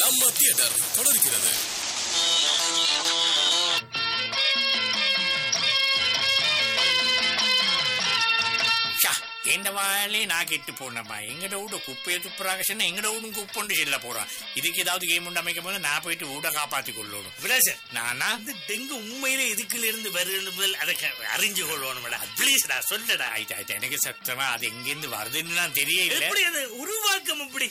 நம்ம தியேட்டர் தொடர்கிறது ஷா, இந்த வாழே நான் கெட்டு போனப்பா எங்கட வீடு குப்பையை துப்புறாங்க சொன்னா எங்கட வீடும் குப்பொண்டு செல்ல போறான் இதுக்கு ஏதாவது கேம் உண்டு அமைக்கும் போது நான் போயிட்டு வீட காப்பாத்தி கொள்ளணும் விலாசன் நானா இந்த டெங்கு உண்மையிலே இதுக்குள்ள இருந்து வருது முதல் அதை க- அறிஞ்சு கொள்வோம் ப்ளீஸ்டா சொல்லடா ஆயிட்டு ஆயிட்டு எனக்கு சத்தமா அது எங்கிருந்து வருதுன்னு நான் தெரியல எப்படி அது உருவாக்கம் எப்படி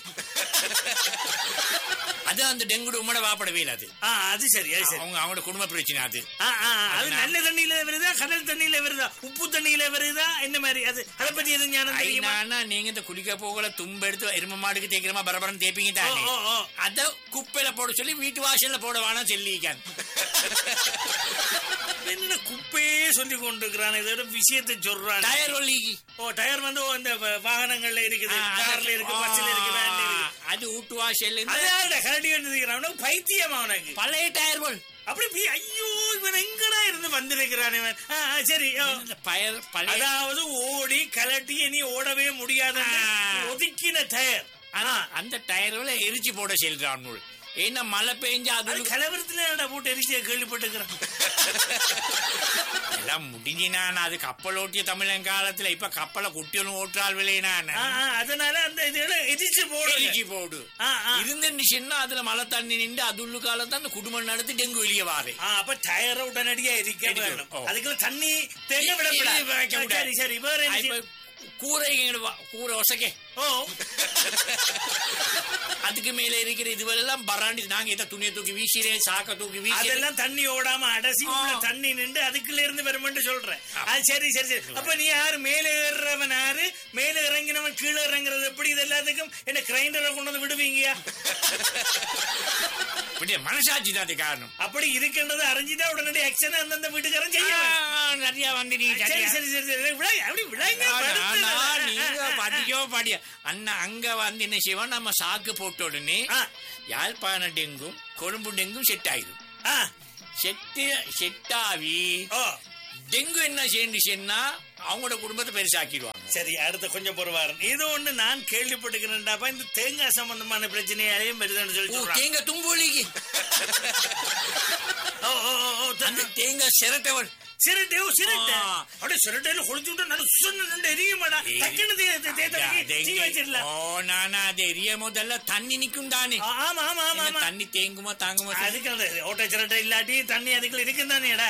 அது அந்த டெங்கு உம்மட வாப்படவே இல்ல அது ஆ அது சரி அது சரி அவங்க அவங்களோட குடும்ப பிரச்சனை அது ஆ, ஆ, ஆ, அது நல்ல தண்ணியில வருதா கடல் தண்ணியில வருதா உப்பு தண்ணியில வருதா என்ன மாதிரி அது அதை பத்தி எதுவும் ஞானம் தெரியுமா ஐநானா நீங்க இந்த குளிக்க போகல தும்ப எடுத்து எரும மாடுக்கு தேய்க்கிறமா பரபரன்னு தேய்ப்பீங்க தானே ஓ, ஓ, ஓ. அத குப்பையில போட சொல்லி வீட்டு வாசல்ல போட வேணாம் சொல்லிக்கான் என்ன குப்பையே சொல்லி கொண்டிருக்கிறான் இதோட விஷயத்தை சொல்றான் டயர் ஒல்லி ஓ டயர் வந்து ஓ, இந்த வ- வாகனங்கள்ல இருக்குது கார்ல இருக்கு பஸ்ல இருக்கு வேன்ல இருக்கு அது வீட்டு வாசல்ல இருந்து அதான் கரடி வந்து அவனுக்கு பைத்தியம் அவனுக்கு பழைய டயர் போல் அப்படி பி- ஐயோ இவன் எங்கடா இருந்து வந்திருக்கிறான் இவன் ஆ, ஆ, சரி ஓ. இந்த பயர் பழைய அதாவது ஓடி கலட்டி இனி ஓடவே முடியாத ஆ. ஒதுக்கின டயர் ஆனா அந்த டயர்ல எரிச்சு போட செல்றான் நூல் ஏன்னா மழை பெஞ்சா அது அது கலவரத்துல என்னடா போட்டு எரிச்சிய கேள்விப்பட்டுக்கிறேன் எல்லாம் முடிஞ்சினான் அது கப்பல் ஓட்டிய தமிழன் காலத்துல இப்ப கப்பலை குட்டியும் ஓட்டுறாள் விளையினான் ஆ, ஆ, அதனால அந்த இதுல எரிச்சு போடுங்க எரிச்சு போடு ஆ, ஆ. இருந்துச்சுன்னா அதுல மழை தண்ணி நின்று அது உள்ளுக்கால தான் அந்த குடும்பம் நடத்தி டெங்கு வெளியே வாரு ஆ, அப்ப டயரை உடனடியா எரிக்க எரிக்கணும். வேணும் ஓ. அதுக்குள்ள தண்ணி தேங்க இது வைக்க விடக்கூடாது கூடாது. சரி சரி வேற என்ன இப்ப செய்ய- கூரை எங்கட வா- கூரை ஒசக்கே ஓ அதுக்கு மேல இருக்கிற இதுவெல்லாம் பராண்டி நாங்க இதை துணியை தூக்கி வீசிறேன் சாக்க தூக்கி வீசி அதெல்லாம் தண்ணி ஓடாம அடசி உள்ள ஆ. தண்ணி நின்று அதுக்குள்ள இருந்து வருமென்று சொல்றேன் அது சரி சரி சரி அப்ப நீ யாரு மேல ஏறுறவன் யாரு மேல இறங்கினவன் கீழே இறங்குறது எப்படி இது எல்லாத்துக்கும் என்ன கிரைண்டரை கொண்டு வந்து விடுவீங்கயா இப்படி மனசாட்சி தான் அது காரணம் அப்படி இருக்கின்றது அறிஞ்சுதான் உடனடி ஆக்ஷன் அந்தந்த வீட்டுக்காரன் செய்ய ஆ, நிறைய வந்து நீ சரி சரியா- சரி சரி சரி விளை அப்படி விளைங்க ஆனா, ஆனா, நீங்க படிக்கோ படிய அண்ணா அங்க வந்து என்ன செய்வோம் நம்ம சாக்கு போட்ட உடனே ஆ. யாழ்ப்பாண டெங்கும் கொழும்பு டெங்கும் செட் ஆயிடும் செட்டு செட் ஆகி ஓ டெங்கு என்ன செய்யுன்னா அவங்களோட குடும்பத்தை பெருசாக்கிடுவாங்க சரி அடுத்த கொஞ்சம் பொறுவாரன் இது ஒண்ணு நான் கேள்விப்பட்டுக்கிறேன்டாப்பா இந்த தேங்காய் சம்பந்தமான பிரச்சனையாலையும் வருதுன்னு சொல்லி ஓ, சொல்றான் தேங்காய் தும்புலிக்கு ஓ ஓ ஓ, ஓ அந்த தேங்காய் சிரட்டவன் சிரட்டை ஓ சிரட்டை ஆ. அப்படியே சிரட்டையில கொளுத்து விட்டா நல்ல சுண்ணு ரெண்டு எரியுமாடா டக்குன்னு தே- தே- தே- தே- அது தீ எங்க- வச்சிடலாம் ஓ நானா அது எரிய முதல்ல தண்ணி நிக்கும் தானே ஆ, ஆமா ஆமா ஆமா என்ன ஆமா தண்ணி தேங்குமா தாங்குமா அதுக்கு அந்த ஓட்ட சிரட்டை இல்லாட்டி தண்ணி அதுக்குள்ள இருக்கும் தானேடா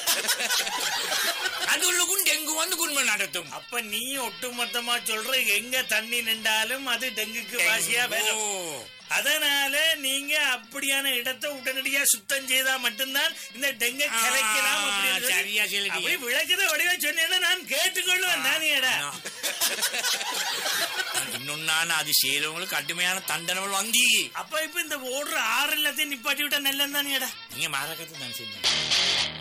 அது உள்ளுக்கும் டெங்கு வந்து குடும்பம் நடத்தும் அப்ப நீ ஒட்டுமொத்தமா சொல்ற எங்க தண்ணி நின்றாலும் அது டெங்குக்கு வாசியா வரும் ஓ. அதனால நீங்க அப்படியான இடத்தை உடனடியா சுத்தம் செய்தா மட்டும்தான் இந்த டெங்க கலைக்கலாம் ஆ, அப்படின்னு சொல்லி- சரியா சொல்லிட்டீங்க. அப்படி விளக்கத வடிவா சொன்னேன்னா நான் கேட்டுக்கொள்வேன் தானேடா இன்னொன்னு நான் அது செய்யறவங்களுக்கு கடுமையான தண்டனை வாங்கி அப்ப இப்ப இந்த ஓடுற ஆறு எல்லாத்தையும் நிப்பாட்டி விட்டா நல்லது தானேடா நீங்க மாறக்கத்தை தான் செஞ்சீங்க